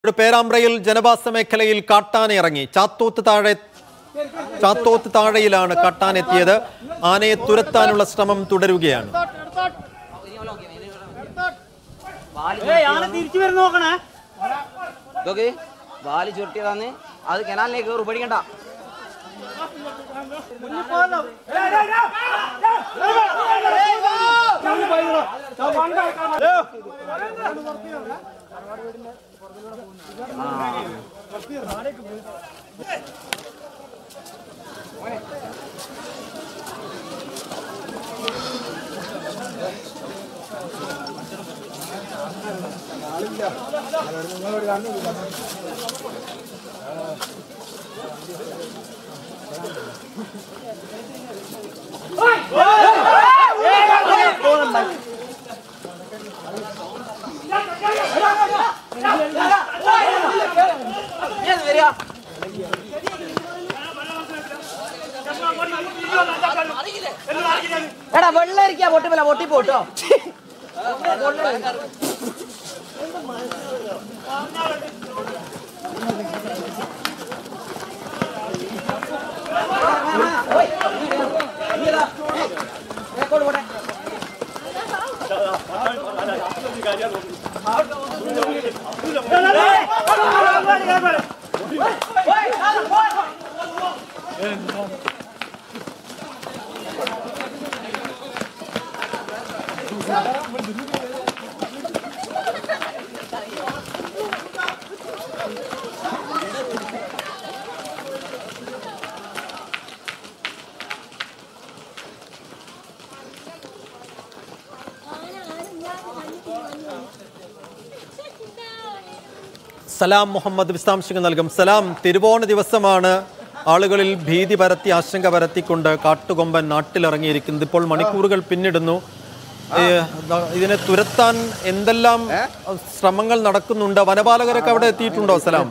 ഒരു പേരാമ്പ്രയിൽ ജനവാസ മേഖലയിൽ കാട്ടാന ഇറങ്ങി ചാത്തോത്ത് താഴെ ചാത്തോത്ത് താഴെയിലാണ് കാട്ടാൻ എത്തിയത് ആനയെ തുരത്താനുള്ള ശ്രമം തുടരുകയാണ് തിരിച്ചു വരുന്ന നോക്കണേ ഇതൊക്കെ വാല് ചുരുട്ടിയതാന്ന് അത് കനാലിലേക്ക് കയറും പേടിക്കണ്ട എടാ വെള്ളം ഇരിക്കാ പൊട്ടിപ്പല്ല പൊട്ടിപ്പോട്ടോ സലാം മുഹമ്മദ് വിശദാംശങ്ങൾ നൽകും സലാം തിരുവോണ ദിവസമാണ് ആളുകളിൽ ഭീതി പരത്തി ആശങ്ക പരത്തിക്കൊണ്ട് കാട്ടുകൊമ്പൻ നാട്ടിലിറങ്ങിയിരിക്കുന്നത് ഇപ്പോൾ മണിക്കൂറുകൾ പിന്നിടുന്നു ഏ, ദ- ഇതിനെ തുരത്താൻ എന്തെല്ലാം ശ്രമങ്ങൾ നടക്കുന്നുണ്ട് വനപാലകരൊക്കെ അവിടെ എത്തിയിട്ടുണ്ടോ സലാം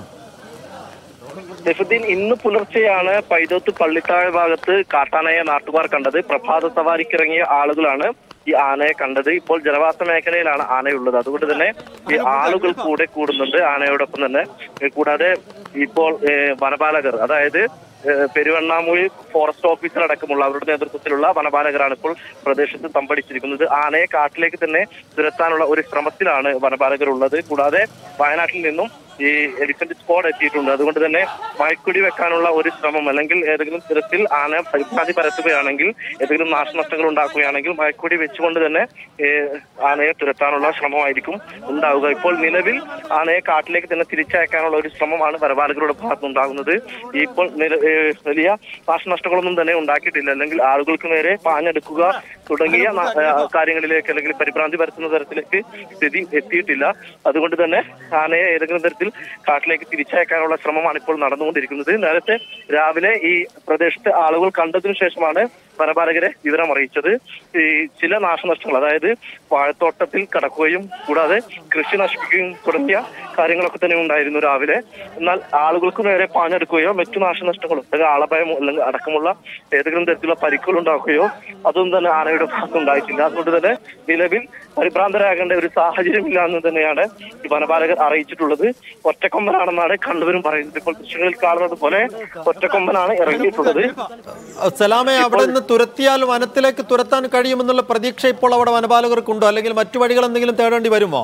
സൈഫുദ്ദീൻ ഇന്ന് പുലർച്ചെയാണ് പൈതോത്ത് പള്ളിത്താഴ് ഭാഗത്ത് കാട്ടാനയെ നാട്ടുകാർ കണ്ടത് പ്രഭാത സവാരിക്കിറങ്ങിയ ആളുകളാണ് ഈ ആനയെ കണ്ടത് ഇപ്പോൾ ജനവാസ മേഖലയിലാണ് ആനയുള്ളത് അതുകൊണ്ട് തന്നെ ഈ ആളുകൾ കൂടെ കൂടുന്നുണ്ട് ആനയോടൊപ്പം തന്നെ ഏ, കൂടാതെ ഇപ്പോൾ ഏ, വനപാലകർ അതായത് ഏ, പെരുവണ്ണാമൂഴി ഫോറസ്റ്റ് ഓഫീസർ അടക്കമുള്ള അവരുടെ നേതൃത്വത്തിലുള്ള വനപാലകരാണ് ഇപ്പോൾ പ്രദേശത്ത് തമ്പടിച്ചിരിക്കുന്നത് ആനയെ കാട്ടിലേക്ക് തന്നെ തുരത്താനുള്ള ഒരു ശ്രമത്തിലാണ് വനപാലകർ ഉള്ളത് കൂടാതെ വയനാട്ടിൽ നിന്നും ഈ എലിഫന്റ് സ്ക്വാഡ് എത്തിയിട്ടുണ്ട് അതുകൊണ്ട് തന്നെ മയക്കുടി വെക്കാനുള്ള ഒരു ശ്രമം അല്ലെങ്കിൽ ഏതെങ്കിലും തരത്തിൽ ആന പരിഭ്രാന്തി പരത്തുകയാണെങ്കിൽ ഏതെങ്കിലും നാശനഷ്ടങ്ങൾ ഉണ്ടാക്കുകയാണെങ്കിൽ മയക്കുടി വെച്ചുകൊണ്ട് തന്നെ ഏഹ്, ആനയെ തുരത്താനുള്ള ശ്രമമായിരിക്കും ഉണ്ടാവുക ഇപ്പോൾ നിലവിൽ ആനയെ കാട്ടിലേക്ക് തന്നെ തിരിച്ചയക്കാനുള്ള ഒരു ശ്രമമാണ് വനപാലകരുടെ ഭാഗത്തുനിന്നുണ്ടാകുന്നത് ഈ ഇപ്പോൾ നില- ഏഹ്, വലിയ നാശനഷ്ടങ്ങളൊന്നും തന്നെ ഉണ്ടാക്കിയിട്ടില്ല അല്ലെങ്കിൽ ആളുകൾക്ക് നേരെ പാഞ്ഞെടുക്കുക തുടങ്ങിയ ന- ഏഹ്, കാര്യങ്ങളിലേക്ക് അല്ലെങ്കിൽ പരിഭ്രാന്തി പരത്തുന്ന തരത്തിലേക്ക് സ്ഥിതി എത്തിയിട്ടില്ല അതുകൊണ്ട് തന്നെ ആനയെ ഏതെങ്കിലും തരത്തിൽ കാട്ടിലേക്ക് തിരിച്ചയക്കാനുള്ള ശ്രമമാണ് ഇപ്പോൾ നടന്നുകൊണ്ടിരിക്കുന്നത് നേരത്തെ രാവിലെ ഈ പ്രദേശത്തെ ആളുകൾ കണ്ടതിനു ശേഷമാണ് വനപാലകരെ വിവരം അറിയിച്ചത് ഈ ചില നാശനഷ്ടങ്ങൾ അതായത് വാഴത്തോട്ടത്തിൽ കടക്കുകയും കൂടാതെ കൃഷി നശിപ്പിക്കുകയും തുടങ്ങിയ കാര്യങ്ങളൊക്കെ തന്നെ ഉണ്ടായിരുന്നു രാവിലെ എന്നാൽ ആളുകൾക്ക് നേരെ പാഞ്ഞെടുക്കുകയോ മറ്റു നാശനഷ്ടങ്ങളും അല്ലെങ്കിൽ ആളഭയമോ അല്ലെങ്കിൽ അടക്കമുള്ള ഏതെങ്കിലും തരത്തിലുള്ള പരിക്കുകൾ ഉണ്ടാക്കുകയോ അതൊന്നും തന്നെ ആനയുടെ ഭാഗത്ത് ഉണ്ടായിട്ടില്ല അതുകൊണ്ട് തന്നെ നിലവിൽ പരിഭ്രാന്തരാകേണ്ട ഒരു സാഹചര്യമില്ല എന്ന് തന്നെയാണ് ഈ വനപാലകർ അറിയിച്ചിട്ടുള്ളത് ഒറ്റക്കൊമ്പനാണെന്നാണ് കണ്ടവരും പറയുന്നത് ഇപ്പോൾ ദൃശ്യങ്ങളിൽ കാണുന്നത് പോലെ ഒറ്റക്കൊമ്പനാണ് ഇറങ്ങിയിട്ടുള്ളത് സലാമെ അവിടെ നിന്ന് തുരത്തിയാൽ വനത്തിലേക്ക് തുരത്താൻ കഴിയുമെന്നുള്ള പ്രതീക്ഷ ഇപ്പോൾ അവിടെ വനപാലകർക്കുണ്ടോ അല്ലെങ്കിൽ മറ്റു വഴികൾ എന്തെങ്കിലും തേടേണ്ടി വരുമോ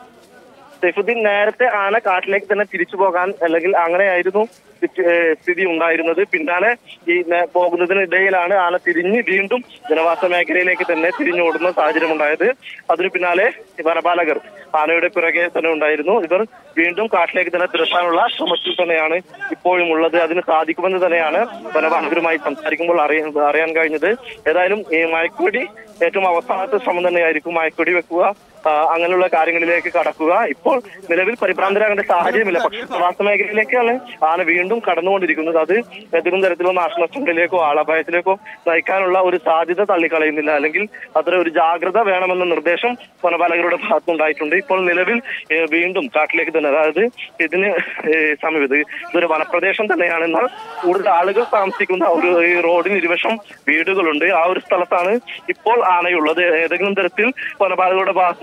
സൈഫുദ്ദീൻ നേരത്തെ ആന കാട്ടിലേക്ക് തന്നെ തിരിച്ചു പോകാൻ അല്ലെങ്കിൽ അങ്ങനെയായിരുന്നു സിറ്റ്- ഏഹ് സ്ഥിതി ഉണ്ടായിരുന്നത് പിന്നാലെ ഈ നേ- പോകുന്നതിനിടയിലാണ് ആന തിരിഞ്ഞ് വീണ്ടും ജനവാസ മേഖലയിലേക്ക് തന്നെ തിരിഞ്ഞോടുന്ന സാഹചര്യം ഉണ്ടായത് അതിനു പിന്നാലെ ഈ വനപാലകർ ആനയുടെ പിറകെ തന്നെ ഉണ്ടായിരുന്നു ഇവർ വീണ്ടും കാട്ടിലേക്ക് തന്നെ തുരത്താനുള്ള ശ്രമത്തിൽ തന്നെയാണ് ഇപ്പോഴും ഉള്ളത് അതിന് സാധിക്കുമെന്ന് തന്നെയാണ് വനപാലകരുമായി സംസാരിക്കുമ്പോൾ അറിയാൻ അറിയാൻ കഴിഞ്ഞത് ഏതായാലും ഈ മയക്കുവെടി ഏറ്റവും അവസാനത്തെ ശ്രമം തന്നെയായിരിക്കും മയക്കുവെടി വെക്കുക ആ, അങ്ങനെയുള്ള കാര്യങ്ങളിലേക്ക് കടക്കുക ഇപ്പോൾ നിലവിൽ പരിഭ്രാന്തരാകേണ്ട സാഹചര്യമില്ല പക്ഷേ പ്രവാസ മേഖലയിലേക്കാണ് ആന വീണ്ടും കടന്നുകൊണ്ടിരിക്കുന്നത് അത് ഏതെങ്കിലും തരത്തിലുള്ള നാശനഷ്ടങ്ങളിലേക്കോ ആളപായത്തിലേക്കോ നയിക്കാനുള്ള ഒരു സാധ്യത തള്ളിക്കളയുന്നില്ല അല്ലെങ്കിൽ അത്ര ഒരു ജാഗ്രത വേണമെന്ന നിർദ്ദേശം വനപാലകരുടെ ഭാഗത്തുണ്ടായിട്ടുണ്ട് ഇപ്പോൾ നിലവിൽ ഏ, വീണ്ടും കാട്ടിലേക്ക് തന്നെ അതായത് ഇതിന് ഏ, സമീപത്ത് ഇതൊരു വനപ്രദേശം തന്നെയാണ് എന്നാൽ കൂടുതൽ ആളുകൾ താമസിക്കുന്ന ഒരു ഈ റോഡിന് ഇരുവശം വീടുകളുണ്ട് ആ ഒരു സ്ഥലത്താണ് ഇപ്പോൾ ആനയുള്ളത് ഏതെങ്കിലും തരത്തിൽ വനപാലകരുടെ ഭാഗത്തു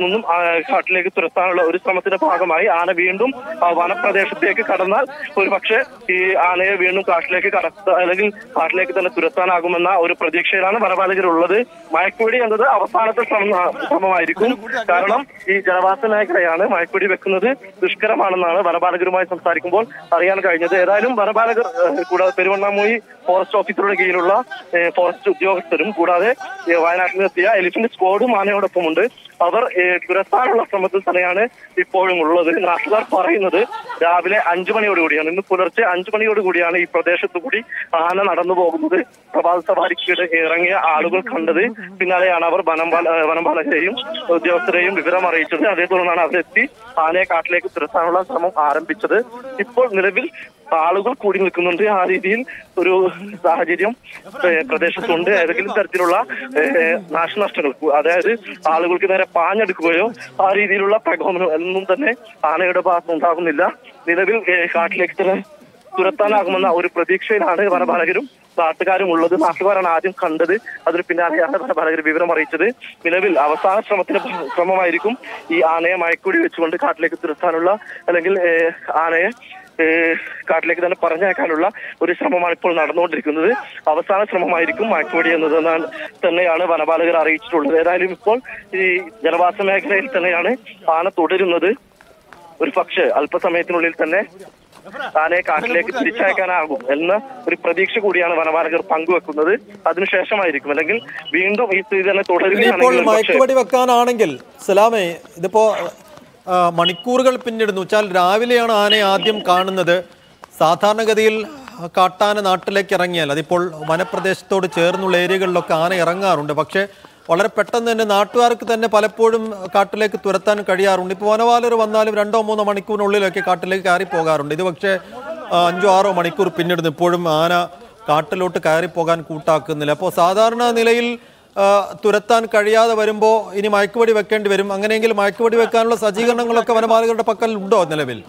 നിന്നും ആ, കാട്ടിലേക്ക് തുരത്താനുള്ള ഒരു ശ്രമത്തിന്റെ ഭാഗമായി ആന വീണ്ടും ആ, വനപ്രദേശത്തേക്ക് കടന്നാൽ ഒരു പക്ഷേ ഈ ആനയെ വീണ്ടും കാട്ടിലേക്ക് കടത്ത അല്ലെങ്കിൽ കാട്ടിലേക്ക് തന്നെ തുരത്താനാകുമെന്ന ഒരു പ്രതീക്ഷയിലാണ് വനപാലകരുള്ളത് മയക്കുവെടി എന്നത് അവസാനത്തെ ശ്രമ- ശ്രമമായിരിക്കും കാരണം ഈ ജനവാസ മേഖലയാണ് മയക്കുവെടി വെക്കുന്നത് ദുഷ്കരമാണെന്നാണ് വനപാലകരുമായി സംസാരിക്കുമ്പോൾ അറിയാൻ കഴിഞ്ഞത് ഏതായാലും വനപാലകർ ഏഹ്, കൂടാതെ പെരുവണ്ണാമൂയി ഫോറസ്റ്റ് ഓഫീസറുടെ കീഴിലുള്ള ഏഹ്, ഫോറസ്റ്റ് ഉദ്യോഗസ്ഥരും കൂടാതെ ഏഹ്, വയനാട്ടിൽ എത്തിയ എലിഫന്റ് സ്ക്വാഡും ആനയോടൊപ്പമുണ്ട് അവർ ഏഹ്, തുരത്താനുള്ള ശ്രമത്തിൽ തന്നെയാണ് ഇപ്പോഴും ഉള്ളത് നാട്ടുകാർ പറയുന്നത് രാവിലെ അഞ്ചു മണിയോട് കൂടിയാണ് ഇന്ന് പുലർച്ചെ അഞ്ചു മണിയോട് കൂടിയാണ് ഈ പ്രദേശത്ത് കൂടി ആന നടന്നു പോകുന്നത് പ്രഭാത സവാരിക്ക് ഇറങ്ങിയ ആളുകൾ കണ്ടത് പിന്നാലെയാണ് അവർ വനംപാല ഏഹ്, വനംപാലകരെയും ഉദ്യോഗസ്ഥരെയും വിവരം അറിയിച്ചത് അതേ തുടർന്നാണ് അവരെത്തി ആനയെ കാട്ടിലേക്ക് തുരത്താനുള്ള ശ്രമം ആരംഭിച്ചത് ഇപ്പോൾ നിലവിൽ ആളുകൾ കൂടി നിൽക്കുന്നുണ്ട് ആ രീതിയിൽ ഒരു സാഹചര്യം ഏഹ്, പ്രദേശത്തുണ്ട് ഏതെങ്കിലും തരത്തിലുള്ള ഏഹ്, നാശനഷ്ടങ്ങൾ കു- അതായത് ആളുകൾക്ക് നേരെ പാഞ്ഞെടുക്കുകയോ ആ രീതിയിലുള്ള പ്രകോപനം ഒന്നും തന്നെ ആനയുടെ ഭാഗത്ത് ഉണ്ടാകുന്നില്ല നിലവിൽ ഏഹ്, കാട്ടിലേക്ക് തന്നെ തുരത്താനാകുമെന്ന ഒരു പ്രതീക്ഷയിലാണ് വനപാലകരും നാട്ടുകാരും ഉള്ളത് നാട്ടുകാരാണ് ആദ്യം കണ്ടത് അതിന് പിന്നാലെയാണ് വനപാലകർ വിവരം അറിയിച്ചത് നിലവിൽ അവസാന ശ്രമത്തിന് ശ്രമമായിരിക്കും ഈ ആനയെ മയക്കൂടി വെച്ചുകൊണ്ട് കാട്ടിലേക്ക് തുരത്താനുള്ള അല്ലെങ്കിൽ ഏഹ്, ആനയെ ഏഹ്, കാട്ടിലേക്ക് തന്നെ പറഞ്ഞയക്കാനുള്ള ഒരു ശ്രമമാണ് ഇപ്പോൾ നടന്നുകൊണ്ടിരിക്കുന്നത് അവസാന ശ്രമമായിരിക്കും മയക്കുവെടി എന്നതെന്നാണ് തന്നെയാണ് വനപാലകർ അറിയിച്ചിട്ടുള്ളത് ഏതായാലും ഇപ്പോൾ ഈ ജനവാസ മേഖലയിൽ തന്നെയാണ് ആന തുടരുന്നത് ഒരു പക്ഷേ അല്പസമയത്തിനുള്ളിൽ തന്നെ ആനയെ കാട്ടിലേക്ക് തിരിച്ചയക്കാനാകും എന്ന ഒരു പ്രതീക്ഷ കൂടിയാണ് വനപാലകർ പങ്കുവെക്കുന്നത് അതിനുശേഷമായിരിക്കും അല്ലെങ്കിൽ വീണ്ടും ഈ സ്ഥിതി തന്നെ ഇനിയിപ്പോൾ തുടരുകയാണെങ്കിൽ ഒരു പക്ഷേ മയക്കുവെടി വെക്കാനാണെങ്കിൽ സലാമേ ഇതിപ്പോ ആ, മണിക്കൂറുകൾ പിന്നിടുന്നു വെച്ചാൽ രാവിലെയാണ് ആനയെ ആദ്യം കാണുന്നത് സാധാരണഗതിയിൽ കാട്ടാന നാട്ടിലേക്ക് ഇറങ്ങിയാൽ അതിപ്പോൾ വനപ്രദേശത്തോട് ചേർന്നുള്ള ഏരിയകളിലൊക്കെ ആന ഇറങ്ങാറുണ്ട് പക്ഷേ വളരെ പെട്ടെന്ന് തന്നെ നാട്ടുകാർക്ക് തന്നെ പലപ്പോഴും കാട്ടിലേക്ക് തുരത്താൻ കഴിയാറുണ്ട് ഇപ്പോൾ വനപാലകർ വന്നാലും രണ്ടോ മൂന്നോ മണിക്കൂറിനുള്ളിലൊക്കെ കാട്ടിലേക്ക് കയറി പോകാറുണ്ട് ഇത് പക്ഷേ ആ, അഞ്ചോ ആറോ മണിക്കൂർ പിന്നിടുന്നു ഇപ്പോഴും ആന കാട്ടിലോട്ട് കയറി പോകാൻ കൂട്ടാക്കുന്നില്ല അപ്പോൾ സാധാരണ നിലയിൽ ആ, തുരത്താൻ കഴിയാതെ വരുമ്പോൾ ഇനി മയക്കുവെടി വെക്കേണ്ടി വരും അങ്ങനെയെങ്കിൽ മയക്കുവെടി വെക്കാനുള്ള സജ്ജീകരണങ്ങളൊക്കെ വനപാലകരുടെ പക്കൽ ഉണ്ടോ നിലവിൽ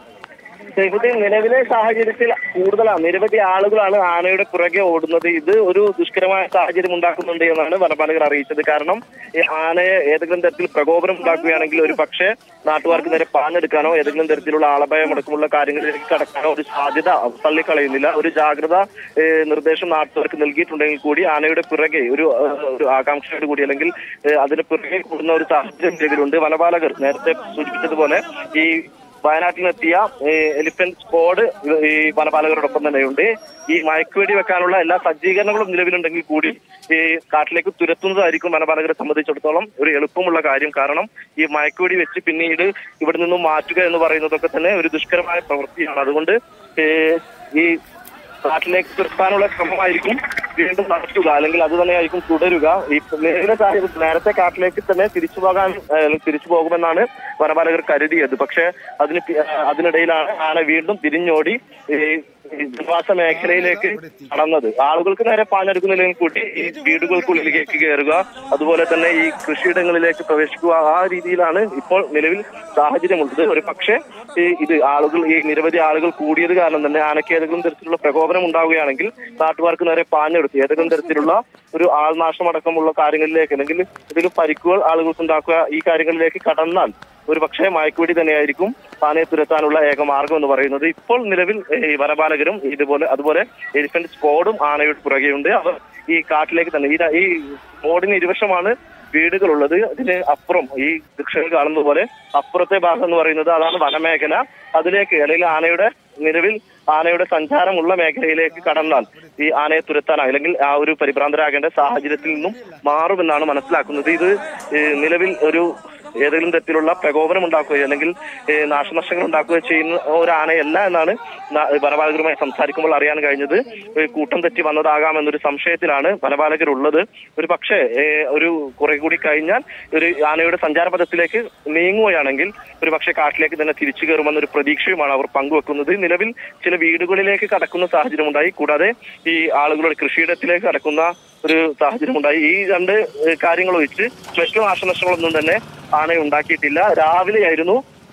ഇവിടെ നിലവിലെ സാഹചര്യത്തിൽ കൂടുതലാണ് നിരവധി ആളുകളാണ് ആനയുടെ പുറകെ ഓടുന്നത് ഇത് ഒരു ദുഷ്കരമായ സാഹചര്യം ഉണ്ടാക്കുന്നുണ്ട് എന്നാണ് വനപാലകർ അറിയിച്ചത് കാരണം ഈ ആനയെ ഏതെങ്കിലും തരത്തിൽ പ്രകോപനം ഉണ്ടാക്കുകയാണെങ്കിൽ ഒരു പക്ഷേ നാട്ടുകാർക്ക് നേരെ പാഞ്ഞെടുക്കാനോ ഏതെങ്കിലും തരത്തിലുള്ള ആളഭയം അടക്കമുള്ള കാര്യങ്ങളിലേക്ക് കടക്കാനോ ഒരു സാധ്യത തള്ളിക്കളയുന്നില്ല ഒരു ജാഗ്രത ഏഹ്, നിർദ്ദേശം നാട്ടുകാർക്ക് നൽകിയിട്ടുണ്ടെങ്കിൽ കൂടി ആനയുടെ പിറകെ ഒരു ഏഹ്, ഒരു ആകാംക്ഷയോട് കൂടി അല്ലെങ്കിൽ ഏഹ്, അതിന് പിറകെ കൂടുന്ന ഒരു സാഹചര്യം നിലവിലുണ്ട് വനപാലകർ നേരത്തെ സൂചിപ്പിച്ചതുപോലെ ഈ വയനാട്ടിലെത്തിയ എലിഫന്റ് സ്ക്വാഡ് ഈ വനപാലകരോടൊപ്പം തന്നെയുണ്ട് ഈ മയക്കുവെടി വെക്കാനുള്ള എല്ലാ സജ്ജീകരണങ്ങളും നിലവിലുണ്ടെങ്കിൽ കൂടി ഈ കാട്ടിലേക്ക് തുരത്തുന്നതായിരിക്കും വനപാലകരെ സംബന്ധിച്ചിടത്തോളം ഒരു എളുപ്പമുള്ള കാര്യം കാരണം ഈ മയക്കുവെടി വെച്ച് പിന്നീട് ഇവിടെ നിന്നും മാറ്റുക എന്ന് പറയുന്നതൊക്കെ തന്നെ ഒരു ദുഷ്കരമായ പ്രവൃത്തിയാണ് അതുകൊണ്ട് ഏഹ്, ഈ കാട്ടിലേക്ക് തുരത്താനുള്ള ശ്രമമായിരിക്കും വീണ്ടും നടത്തുക അല്ലെങ്കിൽ അത് തന്നെയായിരിക്കും തുടരുക ഈ നിലവിലെ സാഹചര്യത്തിൽ നേരത്തെ കാട്ടിലേക്ക് തന്നെ തിരിച്ചു പോകാൻ ഏഹ്, അല്ലെങ്കിൽ തിരിച്ചു പോകുമെന്നാണ് വനപാലകർ കരുതിയത് പക്ഷേ അതിന് പി- ഏഹ്, അതിനിടയിലാണ് ആന വീണ്ടും തിരിഞ്ഞോടി ഈ ഈ ജനവാസ മേഖലയിലേക്ക് കടന്നത് ആളുകൾക്ക് നേരെ പാഞ്ഞെടുക്കുന്നില്ലെങ്കിൽ കൂടി ഈ വീടുകൾക്കുള്ളിലേക്ക് കയറുക അതുപോലെ തന്നെ ഈ കൃഷിയിടങ്ങളിലേക്ക് പ്രവേശിക്കുക ആ രീതിയിലാണ് ഇപ്പോൾ നിലവിൽ സാഹചര്യമുള്ളത് ഒരു പക്ഷേ ഈ ഇത് ആളുകൾ ഈ നിരവധി ആളുകൾ കൂടിയത് കാരണം തന്നെ ആനയ്ക്ക് ഏതെങ്കിലും തരത്തിലുള്ള പ്രകോപനം ഉണ്ടാവുകയാണെങ്കിൽ നാട്ടുകാർക്ക് നേരെ പാഞ്ഞെടുത്ത് ഏതെങ്കിലും തരത്തിലുള്ള ഒരു ആൾനാശം അടക്കമുള്ള കാര്യങ്ങളിലേക്ക് അല്ലെങ്കിൽ എന്തെങ്കിലും പരിക്കുകൾ ആളുകൾക്ക് ഉണ്ടാക്കുക ഈ കാര്യങ്ങളിലേക്ക് കടന്നാൽ ഒരു പക്ഷേ മയക്കുവെടി തന്നെയായിരിക്കും ആനയെ തുരത്താനുള്ള ഏക മാർഗം എന്ന് പറയുന്നത് ഇപ്പോൾ നിലവിൽ ഏഹ്, ഈ വനപാലകരും ഇതുപോലെ അതുപോലെ എലിഫന്റ് സ്ക്വാഡും ആനയുടെ പുറകെയുണ്ട് അവർ ഈ കാട്ടിലേക്ക് തന്നെ ഈ ഈ റോഡിന് ഇരുവശമാണ് വീടുകളുള്ളത് ഇതിന് അപ്പുറം ഈ ദൃശ്യങ്ങൾ കാണുന്ന പോലെ അപ്പുറത്തെ ഭാഗം എന്ന് പറയുന്നത് അതാണ് വനമേഖല അതിലേക്ക് അല്ലെങ്കിൽ ആനയുടെ നിലവിൽ ആനയുടെ സഞ്ചാരമുള്ള മേഖലയിലേക്ക് കടന്നാൽ ഈ ആനയെ തുരത്താനായി അല്ലെങ്കിൽ ആ ഒരു പരിഭ്രാന്തരാകേണ്ട സാഹചര്യത്തിൽ നിന്നും മാറുമെന്നാണ് മനസ്സിലാക്കുന്നത് ഇത് ഏഹ്, നിലവിൽ ഒരു ഏതെങ്കിലും തരത്തിലുള്ള പ്രകോപനം ഉണ്ടാക്കുകയോ അല്ലെങ്കിൽ ഏഹ്, നാശനഷ്ടങ്ങൾ ഉണ്ടാക്കുകയോ ചെയ്യുന്ന ഒരു ആനയല്ല എന്നാണ് ന- വനപാലകരുമായി സംസാരിക്കുമ്പോൾ അറിയാൻ കഴിഞ്ഞത് ഏഹ്, കൂട്ടം തെറ്റി വന്നതാകാം എന്നൊരു സംശയത്തിലാണ് വനപാലകരുള്ളത് ഒരു പക്ഷേ ഏഹ്, ഒരു കുറെ കൂടി കഴിഞ്ഞാൽ ഒരു ആനയുടെ സഞ്ചാരപഥത്തിലേക്ക് നീങ്ങുകയാണെങ്കിൽ ഒരു പക്ഷേ കാട്ടിലേക്ക് തന്നെ തിരിച്ചു കയറുമെന്നൊരു പ്രതീക്ഷയുമാണ് അവർ പങ്കുവെക്കുന്നത് നിലവിൽ ചില വീടുകളിലേക്ക് കടക്കുന്ന സാഹചര്യം ഉണ്ടായി കൂടാതെ ഈ ആളുകളുടെ കൃഷിയിടത്തിലേക്ക് കടക്കുന്ന ഒരു സാഹചര്യം ഉണ്ടായി ഈ രണ്ട് ഏഹ്, കാര്യങ്ങൾ ഒഴിച്ച് മറ്റു നാശനഷ്ടങ്ങളൊന്നും തന്നെ ആന ഉണ്ടാക്കിയിട്ടില്ല രാവിലെയായിരുന്നു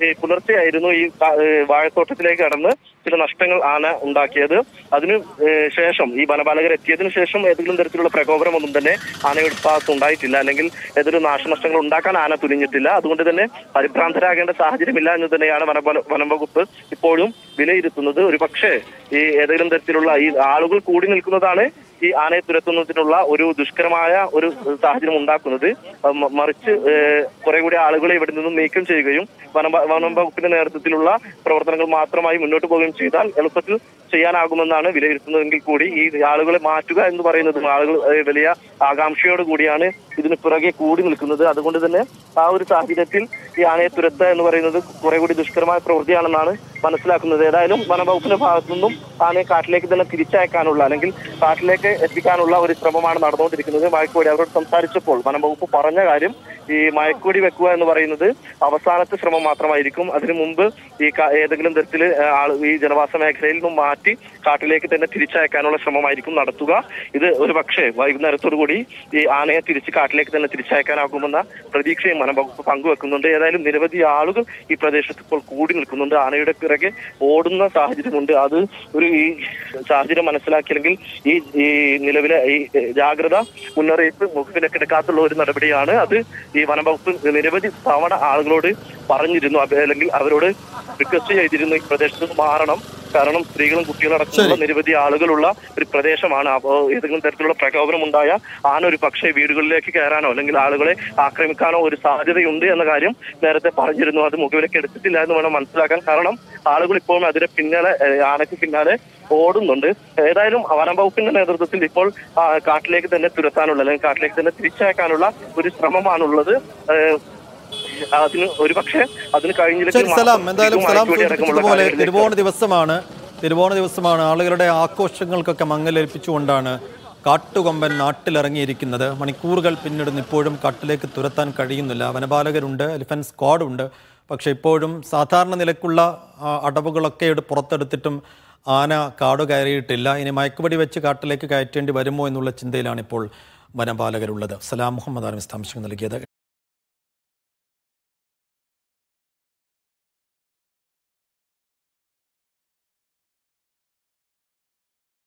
ഈ പുലർച്ചെയായിരുന്നു ഈ ക- ഏ, വാഴത്തോട്ടത്തിലേക്ക് കടന്ന് ചില നഷ്ടങ്ങൾ ആന ഉണ്ടാക്കിയത് അതിനു ഏ, ശേഷം ഈ വനപാലകർ എത്തിയതിനു ശേഷം ഏതെങ്കിലും തരത്തിലുള്ള പ്രകോപനമൊന്നും തന്നെ ആനയുടെ ഭാഗത്ത് ഉണ്ടായിട്ടില്ല അല്ലെങ്കിൽ ഏതൊരു നാശനഷ്ടങ്ങൾ ഉണ്ടാക്കാൻ ആന തുനിഞ്ഞിട്ടില്ല അതുകൊണ്ട് തന്നെ പരിഭ്രാന്തരാകേണ്ട സാഹചര്യമില്ല എന്ന് തന്നെയാണ് വനപാല വനം വകുപ്പ് ഇപ്പോഴും വിലയിരുത്തുന്നത് ഒരു പക്ഷേ ഈ ഏതെങ്കിലും തരത്തിലുള്ള ഈ ആളുകൾ കൂടി നിൽക്കുന്നതാണ് ഈ ആനയെ തുരത്തുന്നതിനുള്ള ഒരു ദുഷ്കരമായ ഒരു സാഹചര്യം ഉണ്ടാക്കുന്നത് അത് മ- മറിച്ച് ഏഹ്, കുറെ കൂടി ആളുകളെ ഇവിടെ നിന്നും നീക്കം ചെയ്യുകയും വനം വനം വകുപ്പിന്റെ നേതൃത്വത്തിലുള്ള പ്രവർത്തനങ്ങൾ മാത്രമായി മുന്നോട്ട് പോവുകയും ചെയ്താൽ എളുപ്പത്തിൽ ചെയ്യാനാകുമെന്നാണ് വിലയിരുത്തുന്നതെങ്കിൽ കൂടി ഈ ആളുകളെ മാറ്റുക എന്ന് പറയുന്നത് ആളുകൾ ഏഹ്, വലിയ ആകാംക്ഷയോട് കൂടിയാണ് ഇതിന് പിറകെ കൂടി നിൽക്കുന്നത് അതുകൊണ്ട് തന്നെ ആ ഒരു സാഹചര്യത്തിൽ ഈ ആനയെ തുരത്തുക എന്ന് പറയുന്നത് കുറെ കൂടി ദുഷ്കരമായ പ്രവൃത്തിയാണെന്നാണ് മനസ്സിലാക്കുന്നത് ഏതായാലും വനംവകുപ്പിന്റെ ഭാഗത്തു നിന്നും ആനയെ കാട്ടിലേക്ക് തന്നെ തിരിച്ചയക്കാനുള്ള അല്ലെങ്കിൽ കാട്ടിലേക്ക് എത്തിക്കാനുള്ള ഒരു ശ്രമമാണ് നടന്നുകൊണ്ടിരിക്കുന്നത് മയക്കുവെടി അവരോട് സംസാരിച്ചപ്പോൾ വനംവകുപ്പ് പറഞ്ഞ കാര്യം ഈ മയക്കുവെടി വെക്കുക എന്ന് പറയുന്നത് അവസാനത്തെ ശ്രമം മാത്രമായിരിക്കും അതിനു മുമ്പ് ഈ ക- ഏതെങ്കിലും തരത്തിൽ ആള് ഈ ജനവാസ മേഖലയിൽ നിന്നും മാറ്റി കാട്ടിലേക്ക് തന്നെ തിരിച്ചയക്കാനുള്ള ശ്രമമായിരിക്കും നടത്തുക ഇത് ഒരു പക്ഷേ വൈകുന്നേരത്തോടു കൂടി ഈ ആനയെ തിരിച്ച് കാട്ടിലേക്ക് തന്നെ തിരിച്ചയക്കാനാകുമെന്ന പ്രതീക്ഷയും വനംവകുപ്പ് പങ്കുവെക്കുന്നുണ്ട് ഏതായാലും നിരവധി ആളുകൾ ഈ പ്രദേശത്ത് ഇപ്പോൾ കൂടി നിൽക്കുന്നുണ്ട് ആനയുടെ പിറകെ ഓടുന്ന സാഹചര്യമുണ്ട് അത് ഒരു ഈ സാഹചര്യം മനസ്സിലാക്കിയില്ലെങ്കിൽ ഈ ഈ നിലവിലെ ഈ ജാഗ്രത മുന്നറിയിപ്പ് മുഖവിലൊക്കെ എടുക്കാത്തുള്ള ഒരു നടപടിയാണ് അത് ഈ വനംവകുപ്പ് നിരവധി തവണ ആളുകളോട് പറഞ്ഞിരുന്നു അപ്പൊ അല്ലെങ്കിൽ അവരോട് റിക്വസ്റ്റ് ചെയ്തിരുന്നു ഈ പ്രദേശത്ത് നിന്ന് മാറണം കാരണം സ്ത്രീകളും കുട്ടികളും അടക്കമുള്ള നിരവധി ആളുകളുള്ള ഒരു പ്രദേശമാണ് അപ്പോൾ ഏതെങ്കിലും തരത്തിലുള്ള പ്രകോപനം ഉണ്ടായ ആന ഒരു പക്ഷേ വീടുകളിലേക്ക് കയറാനോ അല്ലെങ്കിൽ ആളുകളെ ആക്രമിക്കാനോ ഒരു സാധ്യതയുണ്ട് എന്ന കാര്യം നേരത്തെ പറഞ്ഞിരുന്നു അത് മുഖവിലേക്ക് എടുത്തിട്ടില്ല എന്ന് വേണം മനസ്സിലാക്കാൻ കാരണം ആളുകൾ ഇപ്പോഴും അതിന്റെ പിന്നാലെ ഏഹ്, ആനയ്ക്ക് പിന്നാലെ ഓടുന്നുണ്ട് ഏതായാലും വനം വകുപ്പിന്റെ നേതൃത്വത്തിൽ ഇപ്പോൾ ആ, കാട്ടിലേക്ക് തന്നെ തുരത്താനുള്ള അല്ലെങ്കിൽ കാട്ടിലേക്ക് തന്നെ തിരിച്ചയക്കാനുള്ള ഒരു ശ്രമമാണുള്ളത് ഏഹ്, അതിന് ഒരു പക്ഷേ അതിന് കഴിഞ്ഞില്ലെങ്കിൽ ശരി സലാം മാത്രം എന്തായാലും ഇത് സലാം മയക്കുവെടി അടക്കമുള്ള സൂചിപ്പിച്ചതുപോലെ കാര്യങ്ങളിലേക്ക് തിരുവോണ ദിവസമാണ് തിരുവോണ ദിവസമാണ് ആളുകളുടെ ആഘോഷങ്ങൾക്കൊക്കെ മങ്ങലേൽപ്പിച്ചുകൊണ്ടാണ് കാട്ടുകൊമ്പൻ നാട്ടിലിറങ്ങിയിരിക്കുന്നത് മണിക്കൂറുകൾ പിന്നിടുന്നു ഇപ്പോഴും കാട്ടിലേക്ക് തുരത്താൻ കഴിയുന്നില്ല വനപാലകരുണ്ട് എലിഫന്റ് സ്ക്വാഡ് ഉണ്ട് പക്ഷെ ഇപ്പോഴും സാധാരണ നിലക്കുള്ള ആ, അടവുകളൊക്കെ എടു- പുറത്തെടുത്തിട്ടും ആന കാട് കയറിയിട്ടില്ല ഇനി മയക്കുപടി വെച്ച് കാട്ടിലേക്ക് കയറ്റേണ്ടി വരുമോ എന്നുള്ള ചിന്തയിലാണ് ഇപ്പോൾ വനപാലകരുള്ളത് സലാം മുഹമ്മദ് ആലം വിശദാംശങ്ങൾ നൽകിയത്